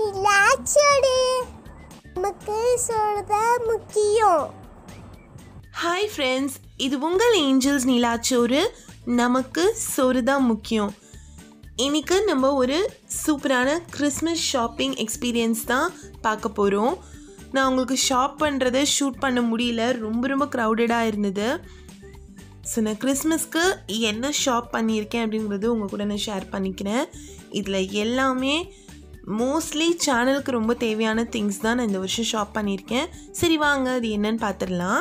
நிலாச்சோடு நமக்கு சொல்றத முக்கியம் ஹாய் ஃப்ரெண்ட்ஸ் இது உங்கள் ஏஞ்சல்ஸ் நிலாச்சோறு நமக்கு சோறு தான் முக்கியம் இன்னைக்கு நம்ம ஒரு சூப்பரான கிறிஸ்மஸ் ஷாப்பிங் எக்ஸ்பீரியன்ஸ் தான் பார்க்க போகிறோம் நான் உங்களுக்கு ஷாப் பண்ணுறதை ஷூட் பண்ண முடியல ரொம்ப ரொம்ப க்ரௌடடாக இருந்தது ஸோ நான் கிறிஸ்மஸ்க்கு என்ன ஷாப் பண்ணியிருக்கேன் அப்படிங்கிறது உங்கள் கூட நான் ஷேர் பண்ணிக்கிறேன் இதில் எல்லாமே மோஸ்ட்லி சேனலுக்கு ரொம்ப தேவையான திங்ஸ் தான் நான் இந்த வருஷம் ஷாப் பண்ணியிருக்கேன் சரி வாங்க அது என்னன்னு பார்த்துடலாம்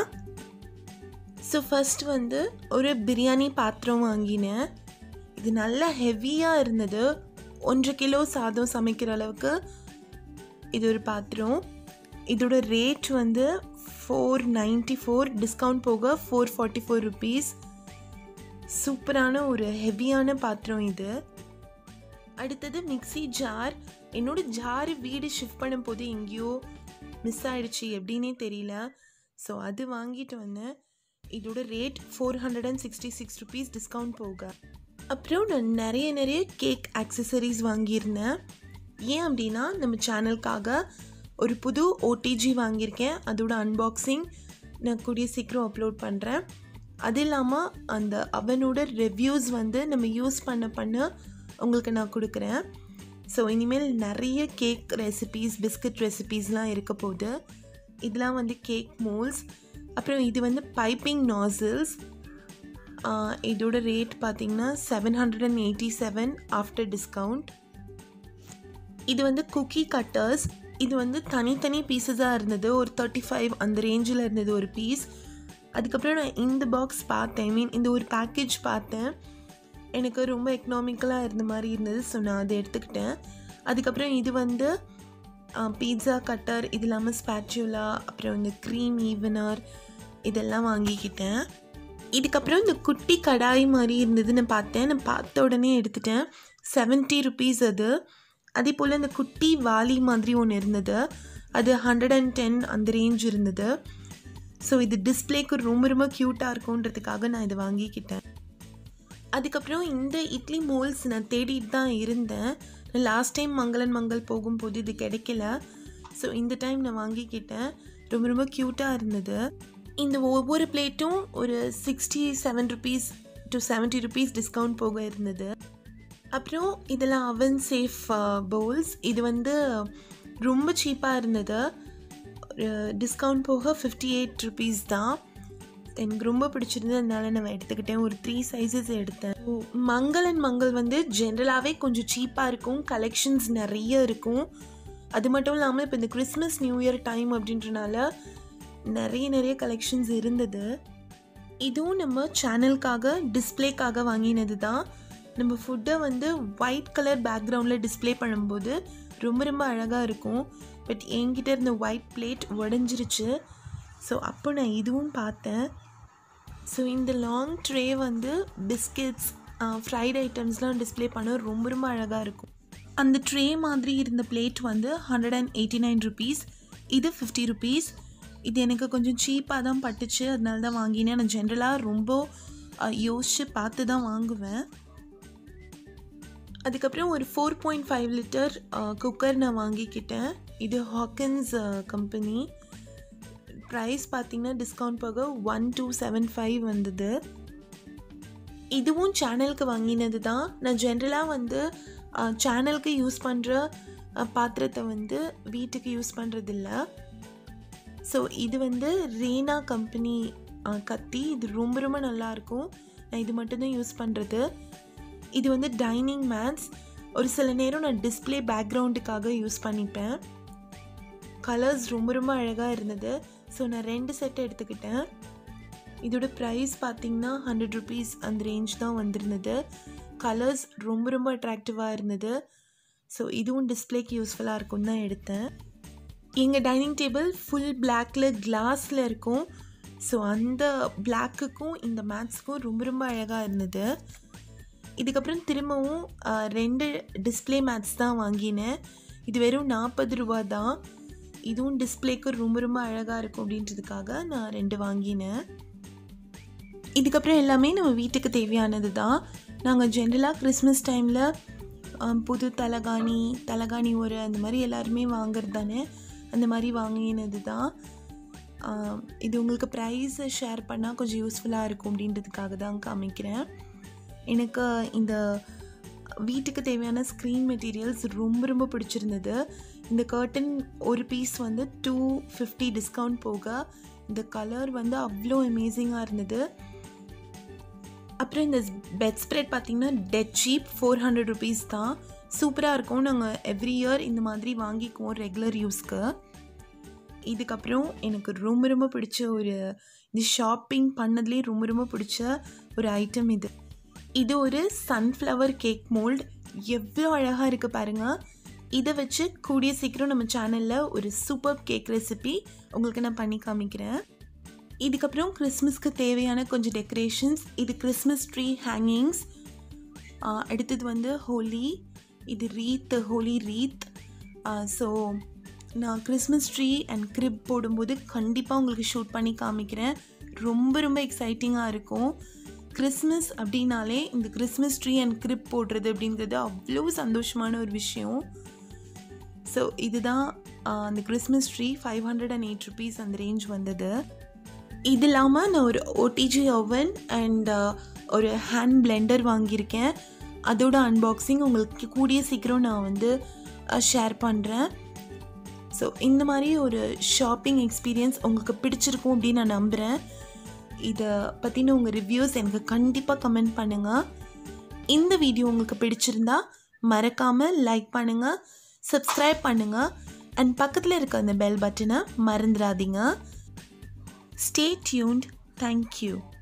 ஸோ ஃபர்ஸ்ட் வந்து ஒரு பிரியாணி பாத்திரம் வாங்கினேன் இது நல்லா ஹெவியாக இருந்தது ஒன்றரை கிலோ சாதம் சமைக்கிற அளவுக்கு இது ஒரு பாத்திரம் இதோட ரேட் வந்து ஃபோர் நைன்ட்டி ஃபோர் டிஸ்கவுண்ட் போக ஃபோர் ஃபார்ட்டி ஃபோர் ருபீஸ் சூப்பரான ஒரு ஹெவியான பாத்திரம் இது அடுத்தது மிக்ஸி ஜார் என்னோட ஜார் வீடு ஷிஃப்ட் பண்ணும்போது எங்கேயோ மிஸ் ஆயிடுச்சு எப்படின்னே தெரியல ஸோ அது வாங்கிட்டு வந்தேன் இதோட rate four hundred and sixty six rupees discount போக அப்புறம் நான் நிறைய நிறைய கேக் ஆக்சசரிஸ் வாங்கியிருந்தேன் ஏன் அப்படின்னா நம்ம சேனலுக்காக ஒரு புது ஓடிஜி வாங்கியிருக்கேன் அதோட அன்பாக்சிங் நான் கூடிய சீக்கிரம் அப்லோட் பண்ணுறேன் அது இல்லாமல் அந்த அவனோட ரிவ்யூஸ் வந்து நம்ம யூஸ் பண்ண பண்ண உங்களுக்கு நான் கொடுக்குறேன் ஸோ இனிமேல் நிறைய கேக் ரெசிபீஸ் பிஸ்கட் ரெசிபீஸ்லாம் இருக்க போகுது இதெல்லாம் வந்து கேக் மோல்ஸ் அப்புறம் இது வந்து பைப்பிங் நாசில்ஸ் இதோட ரேட் பார்த்தீங்கன்னா seven hundred and eighty seven after discount இது வந்து குக்கி கட்டர்ஸ் இது வந்து தனித்தனி பீசஸாக இருந்தது ஒரு தேர்ட்டி ஃபைவ் அந்த ரேஞ்சில் இருந்தது ஒரு பீஸ் அதுக்கப்புறம் நான் இந்த பாக்ஸ் பார்த்தேன் ஐ மீன் இந்த ஒரு பேக்கேஜ் பார்த்தேன் எனக்கு ரொம்ப எக்கனாமிக்கலாக இருந்த மாதிரி இருந்தது ஸோ நான் அதை எடுத்துக்கிட்டேன் அதுக்கப்புறம் இது வந்து பீட்சா கட்டர் இது இல்லாமல் ஸ்பேச்சுலா அப்புறம் இந்த க்ரீம் ஈவனர் இதெல்லாம் வாங்கிக்கிட்டேன் இதுக்கப்புறம் இந்த குட்டி கடாய் மாதிரி இருந்ததுன்னு பார்த்தேன் நான் பார்த்த உடனே எடுத்துட்டேன் செவன்ட்டி ருபீஸ் அது அதே போல் இந்த குட்டி வாலி மாதிரி ஒன்று இருந்தது அது ஹண்ட்ரட் அண்ட் டென் அந்த ரேஞ்ச் இருந்தது ஸோ இது டிஸ்பிளேக்கு ரொம்ப ரொம்ப க்யூட்டாக இருக்கும்ன்றதுக்காக நான் இதை வாங்கிக்கிட்டேன் அதுக்கப்புறம் இந்த இட்லி மோல்ஸ் நான் தேடிட்டு தான் இருந்தேன் லாஸ்ட் டைம் மங்களன் மங்கள் போகும்போது இது கிடைக்கல ஸோ இந்த டைம் நான் வாங்கிக்கிட்டேன் ரொம்ப ரொம்ப க்யூட்டாக இருந்தது இந்த ஒவ்வொரு பிளேட்டும் ஒரு sixty seven rupees to seventy rupees discount போக இருந்தது அப்புறம் இதெல்லாம் அவன் சேஃப் பவுல்ஸ் இது வந்து ரொம்ப சீப்பாக இருந்தது டிஸ்கவுண்ட் போக ஃபிஃப்டி எயிட் ருபீஸ் தான் எனக்கு ரொம்ப பிடிச்சிருந்ததுனால நான் எடுத்துக்கிட்டேன் ஒரு த்ரீ சைஸஸ் எடுத்தேன் மங்கள் அண்ட் மங்கள் வந்து ஜென்ரலாகவே கொஞ்சம் சீப்பாக இருக்கும் கலெக்ஷன்ஸ் நிறைய இருக்கும் அது மட்டும் இல்லாமல் இப்போ இந்த கிறிஸ்மஸ் நியூ இயர் டைம் அப்படின்றனால நிறைய நிறைய கலெக்ஷன்ஸ் இருந்தது இதுவும் நம்ம சேனலுக்காக டிஸ்பிளேக்காக வாங்கினது தான் நம்ம ஃபுட்டை வந்து ஒயிட் கலர் பேக்ரவுண்டில் டிஸ்பிளே பண்ணும்போது ரொம்ப ரொம்ப அழகாக இருக்கும் பட் என்கிட்ட இருந்த ஒயிட் பிளேட் உடஞ்சிருச்சு ஸோ அப்போ நான் இதுவும் பார்த்தேன் ஸோ இந்த லாங் ட்ரே வந்து பிஸ்கெட்ஸ் ஃப்ரைட் ஐட்டம்ஸ்லாம் டிஸ்பிளே பண்ண ரொம்ப ரொம்ப அழகாக இருக்கும் அந்த ட்ரே மாதிரி இருந்த பிளேட் வந்து hundred and eighty nine rupees இது ஃபிஃப்டி ருபீஸ் இது எனக்கு கொஞ்சம் சீப்பாக தான் பட்டுச்சு அதனால தான் வாங்கினேன் நான் ஜென்ரலாக ரொம்ப யோசித்து பார்த்து தான் வாங்குவேன் அதுக்கப்புறம் ஒரு four point five litre cooker நான் வாங்கிக்கிட்டேன் இது ஹாக்கன்ஸ் கம்பெனி ப்ரைஸ் பார்த்தீங்கன்னா டிஸ்கவுண்ட் போக ஒன் டூ செவன் ஃபைவ் வந்தது இதுவும் சேனலுக்கு வாங்கினது தான் நான் ஜென்ரலாக வந்து சேனலுக்கு யூஸ் பண்ணுற பாத்திரத்தை வந்து வீட்டுக்கு யூஸ் பண்ணுறதில்ல ஸோ இது வந்து ரேனா கம்பெனி கத்தி இது ரொம்ப ரொம்ப நல்லாயிருக்கும் நான் இது மட்டும்தான் யூஸ் பண்ணுறது இது வந்து டைனிங் மேட்ஸ் ஒரு சில நேரம் நான் டிஸ்பிளே பேக்ரவுண்டுக்காக யூஸ் பண்ணிப்பேன் கலர்ஸ் ரொம்ப ரொம்ப அழகாக இருந்தது ஸோ நான் ரெண்டு செட் எடுத்துக்கிட்டேன் இதோட ப்ரைஸ் பார்த்திங்கன்னா ஹண்ட்ரட் ருபீஸ் அந்த ரேஞ்ச் தான் வந்திருந்தது கலர்ஸ் ரொம்ப ரொம்ப அட்ராக்டிவாக இருந்தது ஸோ இதுவும் டிஸ்பிளேக்கு யூஸ்ஃபுல்லாக இருக்கும்னு தான் எடுத்தேன் எங்கள் டைனிங் டேபிள் ஃபுல் பிளாக்கில் கிளாஸில் இருக்கும் ஸோ அந்த பிளாக்குக்கும் இந்த மேட்ஸ்க்கும் ரொம்ப ரொம்ப அழகாக இருந்தது இதுக்கப்புறம் திரும்பவும் ரெண்டு டிஸ்பிளே மேட்ஸ் தான் வாங்கினேன் இது வெறும் நாற்பது ரூபா தான் இதுவும் டிஸ்பிளேக்கு ரொம்ப ரொம்ப அழகாக இருக்கும் அப்படின்றதுக்காக நான் ரெண்டு வாங்கினேன் இதுக்கப்புறம் எல்லாமே நம்ம வீட்டுக்கு தேவையானது தான் நாங்கள் ஜென்ரலாக கிறிஸ்மஸ் டைமில் ஆம், புது தலகாணி தலகாணி ஒரு அந்த மாதிரி எல்லாருமே வாங்குறது தானே அந்த மாதிரி வாங்கினது தான் ஆம், இது உங்களுக்கு ப்ரைஸை ஷேர் பண்ணால் கொஞ்சம் யூஸ்ஃபுல்லாக இருக்கும் அப்படின்றதுக்காக தான் காமிக்கிறேன் எனக்கு இந்த வீட்டுக்கு தேவையான ஸ்க்ரீன் மெட்டீரியல்ஸ் ரொம்ப ரொம்ப பிடிச்சிருந்தது இந்த கர்டன் ஒரு பீஸ் வந்து டூ ஃபிஃப்டி டிஸ்கவுண்ட் போக இந்த கலர் வந்து அவ்வளோ அமேசிங்காக இருந்தது அப்புறம் இந்த பெட் ஸ்ப்ரெட் பார்த்தீங்கன்னா dead cheap four hundred rupees தான் சூப்பராக இருக்கும் நாங்கள் எவ்ரி இயர் இந்த மாதிரி வாங்கிக்குவோம் ரெகுலர் யூஸ்க்கு இதுக்கப்புறம் எனக்கு ரொம்ப ரொம்ப பிடிச்ச ஒரு இந்த ஷாப்பிங் பண்ணதுலேயே ரொம்ப ரொம்ப பிடிச்ச ஒரு ஐட்டம் இது இது ஒரு சன்ஃப்ளவர் கேக் மோல்ட் எவ்வளோ அழகாக இருக்குது பாருங்கள் இதை வச்சு கூடிய சீக்கிரம் நம்ம சேனலில் ஒரு சூப்பர் கேக் ரெசிபி உங்களுக்கு நான் பண்ணி காமிக்கிறேன் இதுக்கப்புறம் கிறிஸ்மஸ்க்கு தேவையான கொஞ்சம் டெக்கரேஷன்ஸ் இது கிறிஸ்மஸ் ட்ரீ ஹேங்கிங்ஸ் அடுத்தது வந்து ஹோலி இது ரீத் ஹோலி ரீத் ஸோ நான் கிறிஸ்மஸ் ட்ரீ அண்ட் கிரிப் போடும்போது கண்டிப்பாக உங்களுக்கு ஷூட் பண்ணி காமிக்கிறேன் ரொம்ப ரொம்ப எக்ஸைட்டிங்காக இருக்கும் கிறிஸ்மஸ் அப்படின்னாலே இந்த கிறிஸ்மஸ் ட்ரீ அண்ட் கிரிப் போடுறது அப்படிங்கிறது அவ்வளோ சந்தோஷமான ஒரு விஷயம் ஸோ இதுதான் ஆஹ், அந்த Christmas tree five hundred and eight rupees அந்த ரேஞ்ச் வந்தது இது இல்லாமல் நான் ஒரு ஓடிஜி ஓவன் அண்ட் ஒரு ஹேண்ட் பிளெண்டர் வாங்கியிருக்கேன் அதோட அன்பாக்சிங் உங்களுக்கு கூடிய சீக்கிரம் நான் வந்து ஷேர் பண்ணுறேன் ஸோ இந்த மாதிரி ஒரு ஷாப்பிங் எக்ஸ்பீரியன்ஸ் உங்களுக்கு பிடிச்சிருக்கும் அப்படின்னு நான் நம்புகிறேன் இதை பற்றின உங்கள் ரிவ்யூஸ் எனக்கு கண்டிப்பாக கமெண்ட் பண்ணுங்கள் இந்த வீடியோ உங்களுக்கு பிடிச்சிருந்தா மறக்காமல் லைக் பண்ணுங்கள் சப்ஸ்கிரைப் பண்ணுங்கள் அண்ட் பக்கத்தில் இருக்க அந்த பெல் பட்டனை மறந்துடாதீங்க Stay tuned. Thank you.